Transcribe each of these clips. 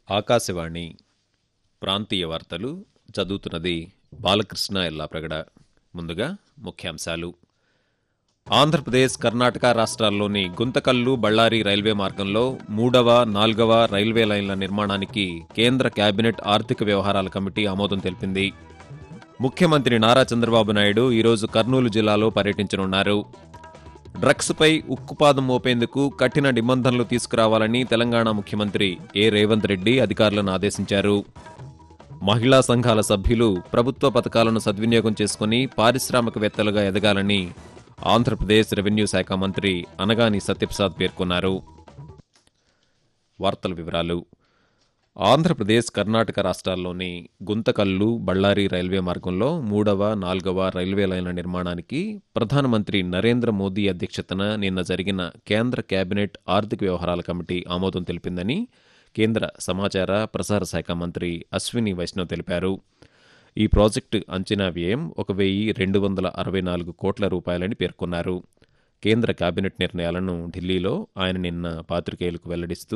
ఆకాశవాణి ప్రాంతీయ వార్తలు చదువుతున్నది బాలకృష్ణ ఎల్లాప్రగడ ముందుగా ముఖ్యాంశాలు ఆంధ్రప్రదేశ్ కర్ణాటక రాష్ట్రాల్లోని గుంతకల్లు బళ్ళారి రైల్వే మార్గంలో మూడవ నాల్గవ రైల్వే లైన్ల నిర్మాణానికి కేంద్ర కేబినెట్ ఆర్థిక వ్యవహారాల కమిటీ ఆమోదం తెలిపింది ముఖ్యమంత్రి నారా చంద్రబాబు నాయుడు ఈరోజు కర్నూలు జిల్లాలో పర్యటించనున్నారు డ్రగ్స్పై ఉక్కుపాదం మోపేందుకు కఠిన నిబంధనలు తీసుకురావాలని తెలంగాణ ముఖ్యమంత్రి ఏ రేవంత్ రెడ్డి అధికారులను ఆదేశించారు మహిళా సంఘాల సభ్యులు ప్రభుత్వ పథకాలను సద్వినియోగం చేసుకుని పారిశ్రామికవేత్తలుగా ఎదగాలని ఆంధ్రప్రదేశ్ రెవెన్యూ శాఖ మంత్రి అనగాని సత్యప్రసాద్ పేర్కొన్నారు వార్తల వివరాలు ఆంధ్రప్రదేశ్ కర్ణాటక రాష్ట్రాల్లోని గుంతకల్లు బళ్ళారి రైల్వే మార్గంలో మూడవ నాల్గవ రైల్వే లైన్ల నిర్మాణానికి ప్రధానమంత్రి నరేంద్ర మోదీ అధ్యక్షతన నిన్న జరిగిన కేంద్ర కేబినెట్ ఆర్థిక వ్యవహారాల కమిటీ ఆమోదం తెలిపిందని కేంద్ర సమాచార ప్రసార శాఖ మంత్రి అశ్విని వైష్ణవ్ తెలిపారు ఈ ప్రాజెక్టు అంచనా వ్యయం ఒక వెయ్యి రెండు వందల అరవై నాలుగు కోట్ల రూపాయలని పేర్కొన్నారు కేంద్ర కేబినెట్ నిర్ణయాలను ఢిల్లీలో ఆయన నిన్న పాత్రికేయులకు వెల్లడిస్తూ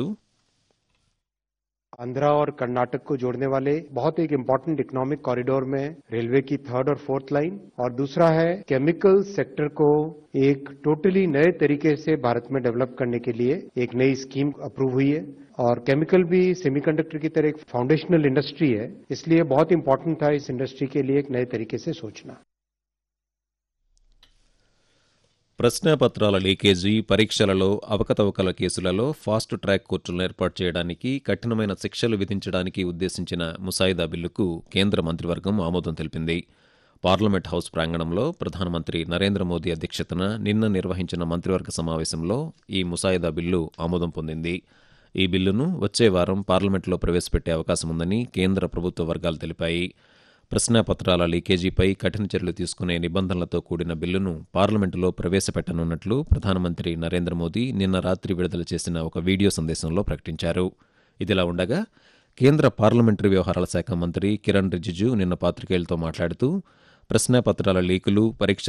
आंध्रा और कर्नाटक को जोड़ने वाले बहुत एक इम्पोर्टेंट इकोनॉमिक कॉरिडोर में रेलवे की थर्ड और फोर्थ लाइन और दूसरा है केमिकल सेक्टर को एक टोटली नए तरीके से भारत में डेवलप करने के लिए एक नई स्कीम अप्रूव हुई है और केमिकल भी सेमीकंडक्टर की तरह एक फाउंडेशनल इंडस्ट्री है इसलिए बहुत इंपॉर्टेंट था इस इंडस्ट्री के लिए एक नए तरीके से सोचना ప్రశ్నాపత్రాల లీకేజీ పరీక్షలలో అవకతవకల కేసులలో ఫాస్ట్ ట్రాక్ కోర్టులను ఏర్పాటు చేయడానికి కఠినమైన శిక్షలు విధించడానికి ఉద్దేశించిన ముసాయిదా బిల్లుకు కేంద్ర మంత్రివర్గం ఆమోదం తెలిపింది పార్లమెంట్ హౌస్ ప్రాంగణంలో ప్రధానమంత్రి నరేంద్ర మోదీ అధ్యక్షతన నిన్న నిర్వహించిన మంత్రివర్గ సమావేశంలో ఈ ముసాయిదా బిల్లు ఆమోదం పొందింది ఈ బిల్లును వచ్చే వారం పార్లమెంట్లో ప్రవేశపెట్టే అవకాశం ఉందని కేంద్ర ప్రభుత్వ వర్గాలు తెలిపాయి ప్రశ్నాపత్రాల లీకేజీపై కఠిన చర్యలు తీసుకునే నిబంధనలతో కూడిన బిల్లును పార్లమెంటులో ప్రవేశపెట్టనున్నట్లు ప్రధానమంత్రి నరేంద్ర మోదీ నిన్న రాత్రి విడుదల చేసిన ఒక వీడియో సందేశంలో ప్రకటించారు ఇదిలా ఉండగా కేంద్ర పార్లమెంటరీ వ్యవహారాల శాఖ మంత్రి కిరణ్ రిజిజు నిన్న పాత్రికేయులతో మాట్లాడుతూ ప్రశ్నాపత్రాల లీకులు పరీక్ష